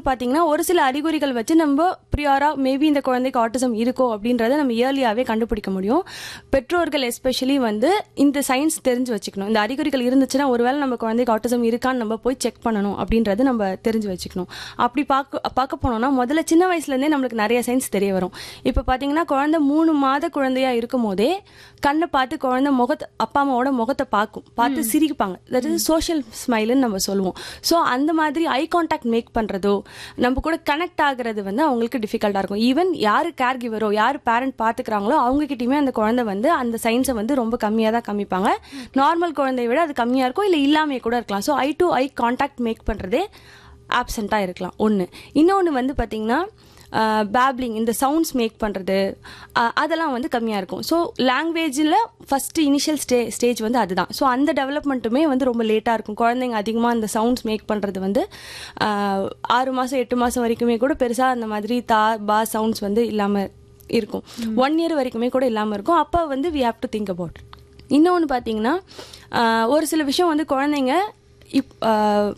பார்த்தீங்கன்னா ஒரு சில அறிகுறிகள் வச்சு நம்ம ப்ரியாரா மேபி இந்த குழந்தைக்கு ஆட்டிசம் இருக்கோ அப்படின்றத நம்ம இயர்லியாகவே கண்டுபிடிக்க முடியும் பெற்றோர்கள் எஸ்பெஷலி வந்து இந்த சயின்ஸ் தெரிஞ்சு வச்சுக்கணும் இந்த அறிகுறிகள் இருந்துச்சுன்னா ஒருவேளை நம்ம குழந்தைக்கு ஆட்டிசம் இருக்கான்னு நம்ம போய் செக் பண்ணணும் அப்படின்றது நம்ம தெரிஞ்சு வச்சுக்கணும் அப்படி பார்க்க பார்க்க போனோம்னா முதல்ல சின்ன வயசுலேருந்தே நம்மளுக்கு நிறைய சயின்ஸ் தெரிய வரும் இப்போ பார்த்தீங்கன்னா குழந்தை மூணு மாத குழந்தையா இருக்கும் போதே கண்ணை பார்த்து குழந்தை முகத்தை அப்பா அம்மாவோட முகத்தை பார்க்கும் பார்த்து சிரிப்பாங்க தட் இஸ் சோஷியல் ஸ்மைல்னு நம்ம சொல்லுவோம் ஸோ அந்த மாதிரி ஐ கான்டாக்ட் மேக் பண்ணுறதோ நம்ம கூட கனெக்ட் ஆகுறது வந்து அவங்களுக்கு டிஃபிகல்ட்டாக இருக்கும் ஈவன் யார் கேர் கிவரோ யார் பேரண்ட் பார்த்துக்கிறாங்களோ அவங்ககிட்டயுமே அந்த குழந்தை வந்து அந்த சயின்ஸை வந்து ரொம்ப கம்மியாக தான் காமிப்பாங்க நார்மல் குழந்தைய விட அது கம்மியாக இருக்கும் இல்லை இல்லாமையே கூட இருக்கலாம் so eye to eye contact make பண்ணுறதே ஆப்சண்ட்டாக இருக்கலாம் ஒன்று இன்னொன்று வந்து பார்த்தீங்கன்னா பேப்ளிங் இந்த சவுண்ட்ஸ் மேக் பண்ணுறது அதெல்லாம் வந்து கம்மியாக இருக்கும் ஸோ லாங்குவேஜில் ஃபஸ்ட்டு இனிஷியல் ஸ்டே ஸ்டேஜ் வந்து அதுதான் ஸோ அந்த டெவலப்மெண்ட்டுமே வந்து ரொம்ப லேட்டாக இருக்கும் குழந்தைங்க அதிகமாக அந்த சவுண்ட்ஸ் மேக் பண்ணுறது வந்து ஆஹ், ஆறு மாதம் எட்டு மாதம் வரைக்குமே கூட பெருசாக அந்த மாதிரி தா பா சவுண்ட்ஸ் வந்து இல்லாமல் இருக்கும் ஒன் இயர் வரைக்குமே கூட இல்லாமல் இருக்கும் அப்போ வந்து we have to think about இன்னொன்று பார்த்தீங்கன்னா ஆஹ், ஒரு சில விஷயம் வந்து குழந்தைங்க இப் ஆஹ்,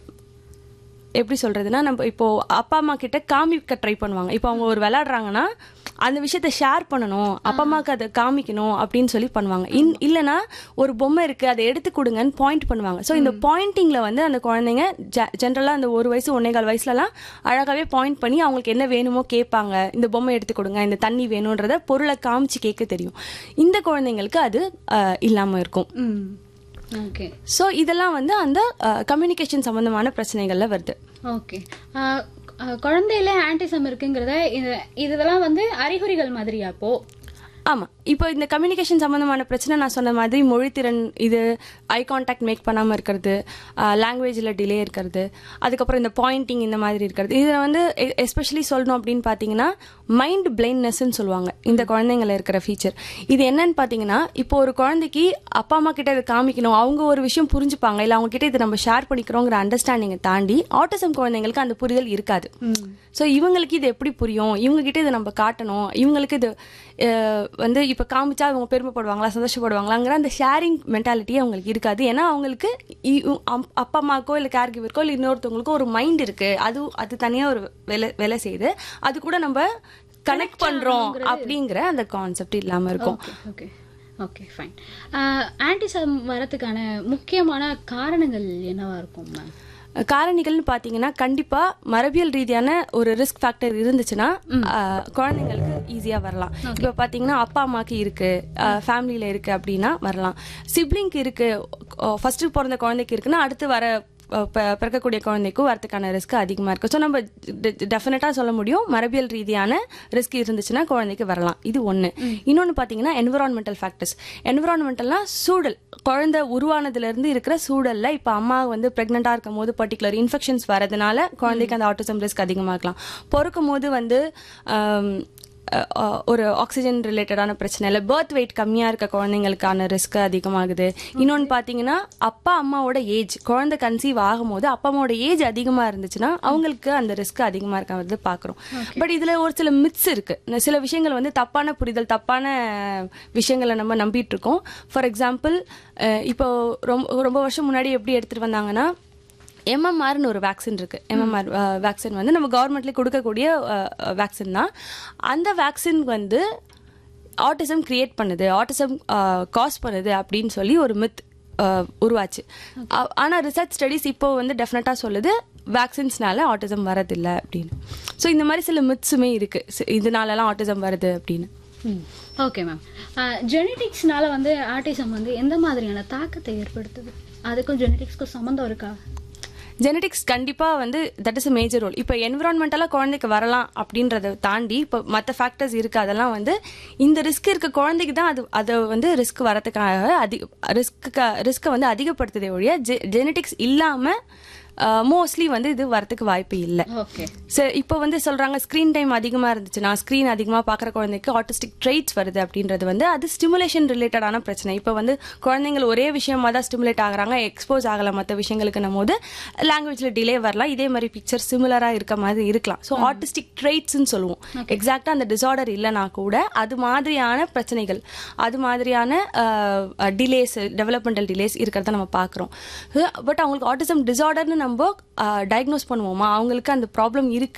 எப்படி சொல்றதுன்னா நம்ம இப்போ அப்பா அம்மா கிட்ட காமிக்க ட்ரை பண்ணுவாங்க இப்போ அவங்க ஒரு விளையாடுறாங்கன்னா அந்த விஷயத்த ஷேர் பண்ணணும் அப்பா அம்மாவுக்கு அதை காமிக்கணும் அப்படின்னு சொல்லி பண்ணுவாங்க இன் இல்லைன்னா ஒரு பொம்மை இருக்கு அதை எடுத்து கொடுங்கன்னு பாயிண்ட் பண்ணுவாங்க ஸோ இந்த பாயிண்டிங்ல வந்து அந்த குழந்தைங்க ஜென்ரலாக அந்த ஒரு வயசு ஒன்னே கால் வயசுலலாம் அழகாவே பாயிண்ட் பண்ணி அவங்களுக்கு என்ன வேணுமோ கேட்பாங்க இந்த பொம்மை எடுத்து கொடுங்க இந்த தண்ணி வேணுன்றத பொருளை காமிச்சு கேட்க தெரியும் இந்த குழந்தைங்களுக்கு அது அஹ், இல்லாம இருக்கும் ம் ஓகே ஸோ இதெல்லாம் வந்து அந்த கம்யூனிகேஷன் சம்பந்தமான பிரச்சனைகள்ல வருது ஓகே குழந்தையில ஆன்டிசம் இருக்குங்கிறத இது இதெல்லாம் வந்து அறிகுறிகள் மாதிரியா அப்போ ஆமா இப்போ இந்த கம்யூனிகேஷன் சம்பந்தமான பிரச்சனை நான் சொன்ன மாதிரி மொழித்திறன் இது ஐ கான்டாக்ட் மேக் பண்ணாம இருக்கிறது லாங்குவேஜில் டிலே இருக்கிறது அதுக்கப்புறம் இந்த பாயிண்டிங் இந்த மாதிரி இருக்கிறது இதில் வந்து எஸ்பெஷலி சொல்லணும் அப்படின்னு பார்த்தீங்கன்னா மைண்ட் பிளைண்ட்னஸ்ன்னு சொல்லுவாங்க இந்த குழந்தைங்கள இருக்கிற ஃபீச்சர் இது என்னன்னு பார்த்தீங்கன்னா இப்போ ஒரு குழந்தைக்கு அப்பா அம்மா கிட்ட இதை காமிக்கணும் அவங்க ஒரு விஷயம் புரிஞ்சுப்பாங்க இல்லை அவங்க கிட்ட இதை நம்ம ஷேர் பண்ணிக்கிறோங்கிற அண்டர்ஸ்டாண்டிங்கை தாண்டி ஆட்டிசம் குழந்தைங்களுக்கு அந்த புரிதல் இருக்காது ஸோ இவங்களுக்கு இது எப்படி புரியும் இவங்க கிட்ட இதை நம்ம காட்டணும் இவங்களுக்கு இது அஹ், வந்து இப்போ காமிச்சா அவங்க பெருமைப்படுவாங்களா சந்தோஷப்படுவாங்களாங்கிற அந்த ஷேரிங் மென்டாலிட்டி அவங்களுக்கு இருக்காது ஏன்னா அவங்களுக்கு இ- உ- அம்- அப்பா அம்மாக்கோ இல்லை கேர் கிவருக்கோ இல்லை இன்னொருத்தவங்களுக்கோ ஒரு மைண்ட் இருக்கு அது அது தனியாக ஒரு வேலை வேலை செய்யுது அது கூட நம்ம கனெக்ட் பண்றோம் அப்படிங்கிற அந்த கான்செப்ட் இல்லாம இருக்கும் okay okay okay fine autism வரதுக்கான முக்கியமான காரணங்கள் என்னவா இருக்கும் மேம் காரணிகள்னு பார்த்தீங்கன்னா கண்டிப்பா மரபியல் ரீதியான ஒரு ரிஸ்க் ஃபேக்டர் இருந்துச்சுன்னா ஆஹ், குழந்தைங்களுக்கு ஈஸியா வரலாம் இப்போ பார்த்தீங்கன்னா அப்பா அம்மாக்கு இருக்கு ஃபேமிலியில இருக்கு அப்படின்னா வரலாம் சிப்ளிங்க்கு இருக்கு ஃபர்ஸ்ட் பிறந்த குழந்தைக்கு இருக்குன்னா அடுத்து வர அஹ், ப- பிறக்கக்கூடிய குழந்தைக்கும் வரதுக்கான ரிஸ்க் அதிகமாக இருக்கு ஸோ நம்ம டெஃபினட்டாக சொல்ல முடியும் மரபியல் ரீதியான ரிஸ்க் இருந்துச்சுன்னா குழந்தைக்கு வரலாம் இது ஒன்று இன்னொன்று பார்த்தீங்கன்னா என்விரான்மெண்டல் ஃபேக்டர்ஸ் என்விரான்மெண்டல்னா சூழல் குழந்தை உருவானதுலேருந்து இருக்கிற சூழல்ல இப்போ அம்மா வந்து ப்ரெக்னெண்ட்டாக இருக்கும் போது பர்டிகுலர் இன்ஃபெக்ஷன்ஸ் வரதுனால குழந்தைக்கு அந்த ஆட்டிசம் ரிஸ்க் அதிகமாக இருக்கலாம் பிறக்கும் போது வந்து ஆம், அஹ், அஹ், ஒரு ஆக்சிஜன் ரிலேட்டடான பிரச்சனை இல்லை பர்த் வெயிட் கம்மியாக இருக்க குழந்தைங்களுக்கான ரிஸ்க் அதிகமாகுது இன்னொன்று பார்த்தீங்கன்னா அப்பா அம்மாவோட ஏஜ் குழந்தை கன்சீவ் ஆகும்போது அப்பா அம்மாவோட ஏஜ் அதிகமாக இருந்துச்சுன்னா அவங்களுக்கு அந்த ரிஸ்க் அதிகமாக இருக்கிறது பார்க்குறோம் பட் இதில் ஒரு சில மித்ஸ் இருக்கு இந்த சில விஷயங்கள் வந்து தப்பான புரிதல் தப்பான விஷயங்களை நம்ம நம்பிட்டு இருக்கோம் ஃபார் எக்ஸாம்பிள் இப்போ ரொம்ப ரொம்ப வருஷம் முன்னாடி எப்படி எடுத்துட்டு வந்தாங்கன்னா எம்எம்ஆர்னு ஒரு வேக்சின் இருக்கு எம்எம்ஆர் வேக்சின் வந்து நம்ம கவர்மெண்ட்ல கொடுக்கக்கூடிய வேக்சின் தான் அந்த வேக்சின் வந்து ஆட்டிசம் கிரியேட் பண்ணுது ஆட்டிசம் காஸ் பண்ணுது அப்படின்னு சொல்லி ஒரு மித் உருவாச்சு ஆ- ஆனா ரிசர்ச் ஸ்டடிஸ் இப்போ வந்து டெஃபினட்டா சொல்லுது வேக்சின்ஸ்னால ஆட்டிசம் வரதில்லை அப்படின்னு ஸோ இந்த மாதிரி சில மித்ஸுமே இருக்கு சி- இதனாலலாம் ஆட்டிசம் வருது அப்படின்னு ஓகே மேம் ஜெனட்டிக்ஸ்னால வந்து ஆட்டிசம் வந்து எந்த மாதிரியான தாக்கத்தை ஏற்படுத்துது அதுக்கும் ஜெனட்டிக்ஸ்க்கும் சம்மந்தம் இருக்கா ஜெனடிக்ஸ் கண்டிப்பா வந்து that is a major role இப்போ என்விரான்மெண்டலாக குழந்தைக்கு வரலாம் அப்படின்றத தாண்டி இப்போ மற்ற ஃபேக்டர்ஸ் இருக்கு அதெல்லாம் வந்து இந்த ரிஸ்க் இருக்க குழந்தைக்கு தான் அது அதை வந்து ரிஸ்க் வரதுக்காக அதிக ரிஸ்க்கு ரிஸ்க்கை வந்து அதிகப்படுத்துதே ஒழிய ஜெனடிக்ஸ் இல்லாம மோஸ்ட்லி வந்து இது வரதுக்கு வாய்ப்பு இல்லை ஓகே சரி இப்போ வந்து சொல்றாங்க ஸ்க்ரீன் டைம் அதிகமா இருந்துச்சுன்னா ஸ்க்ரீன் அதிகமா பார்க்குற குழந்தைக்கு ஆட்டிஸ்டிக் ட்ரெயிட்ஸ் வருது அப்படின்றது வந்து அது ஸ்டிமுலேஷன் ரிலேட்டடான பிரச்சனை இப்போ வந்து குழந்தைங்கள் ஒரே விஷயமா தான் ஸ்டிமுலேட் ஆகுறாங்க எக்ஸ்போஸ் ஆகல மற்ற விஷயங்களுக்குன்னும் போது லாங்குவேஜ்ல டிலே வரலாம் இதே மாதிரி பிக்சர் சிமிலரா இருக்க மாதிரி இருக்கலாம் ஸோ ஆட்டிஸ்டிக் ட்ரெயிட்ஸ்னு சொல்லுவோம் எக்ஸாக்டா அந்த டிசார்டர் இல்லைனா கூட அது மாதிரியான பிரச்சனைகள் அது மாதிரியான டிலேஸ் டெவலப்மெண்டல் டிலேஸ் இருக்கிறத நம்ம பார்க்குறோம் பட் அவங்களுக்கு ஆட்டிசம் டிசார்டர்னு நம்ம டயக்னோஸ் பண்ணுவோமா அவங்களுக்கு அந்த ப்ராப்ளம் இருக்கு